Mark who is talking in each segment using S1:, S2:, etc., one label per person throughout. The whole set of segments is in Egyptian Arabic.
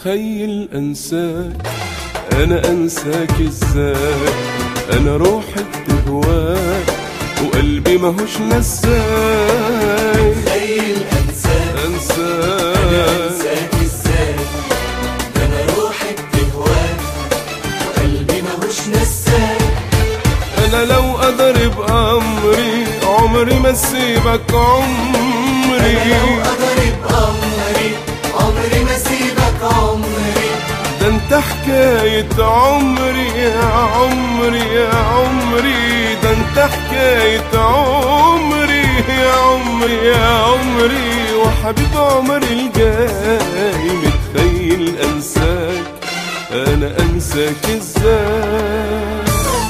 S1: متخيل انساك انا انساك ازاي انا روحي بتهواك وقلبي ماهوش نساك
S2: تخيل انساك انا
S1: انساك
S2: انساك ازاي ده انا روحي بتهواك وقلبي ماهوش نساك
S1: انا لو اقدر بامري عمري ما اسيبك عمري
S2: لو اقدر بامري عمري ما سيبك عمري
S1: ده انت حكاية عمري يا عمري يا عمري ده انت حكاية عمري يا عمري يا عمري وحبيب عمري الجاي متخيل انساك انا انساك ازاي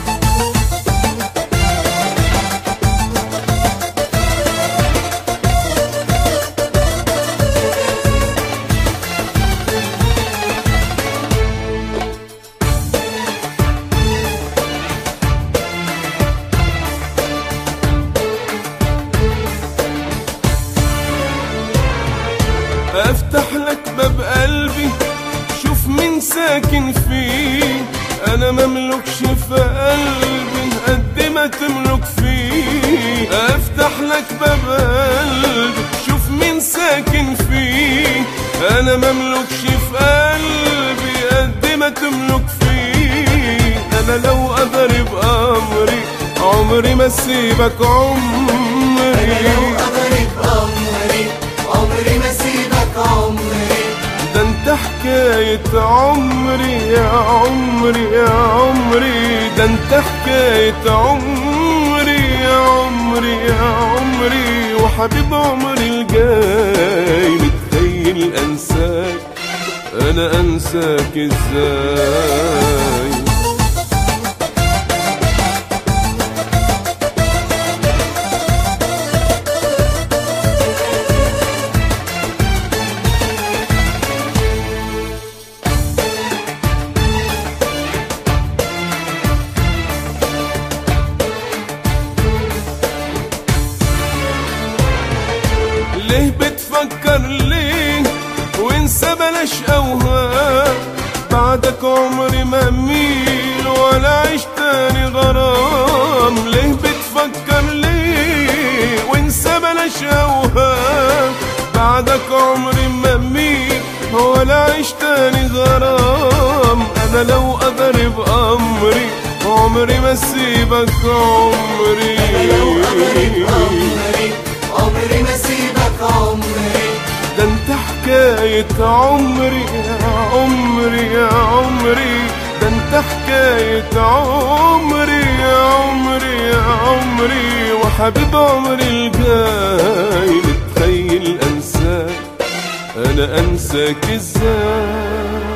S1: افتح لك باب قلبي شوف مين ساكن فيه انا مملكش في قلبي قد ما تملك فيه افتح لك باب قلبي شوف مين ساكن فيه انا مملكش في قلبي قد ما تملك فيه انا لو اقدر بامري عمري ما اسيبك عمري
S2: انا لو اقدر بامري عمري ما سيبك عمري
S1: ده انت حكاية عمري يا عمري يا عمري ده انت حكاية عمري يا عمري يا عمري وحبيب عمري الجاي متخيل انساك انا انساك ازاي ليه بتفكر ليه وانسى بلاش اوهام بعدك عمري ما اميل ولا عيش تاني غرام ليه بتفكر ليه وانسى بلاش اوهام بعدك عمري ما اميل ولا عيش تاني غرام انا لو اقدر بامري عمري ما اسيبك عمري
S2: لو اقدر بامري عمري ما سيبك عمري
S1: ده انت حكاية عمري يا عمري يا عمري ده انت حكاية عمري يا عمري يا عمري وحبيب عمري الجاي متخيل انساك انا انساك ازاي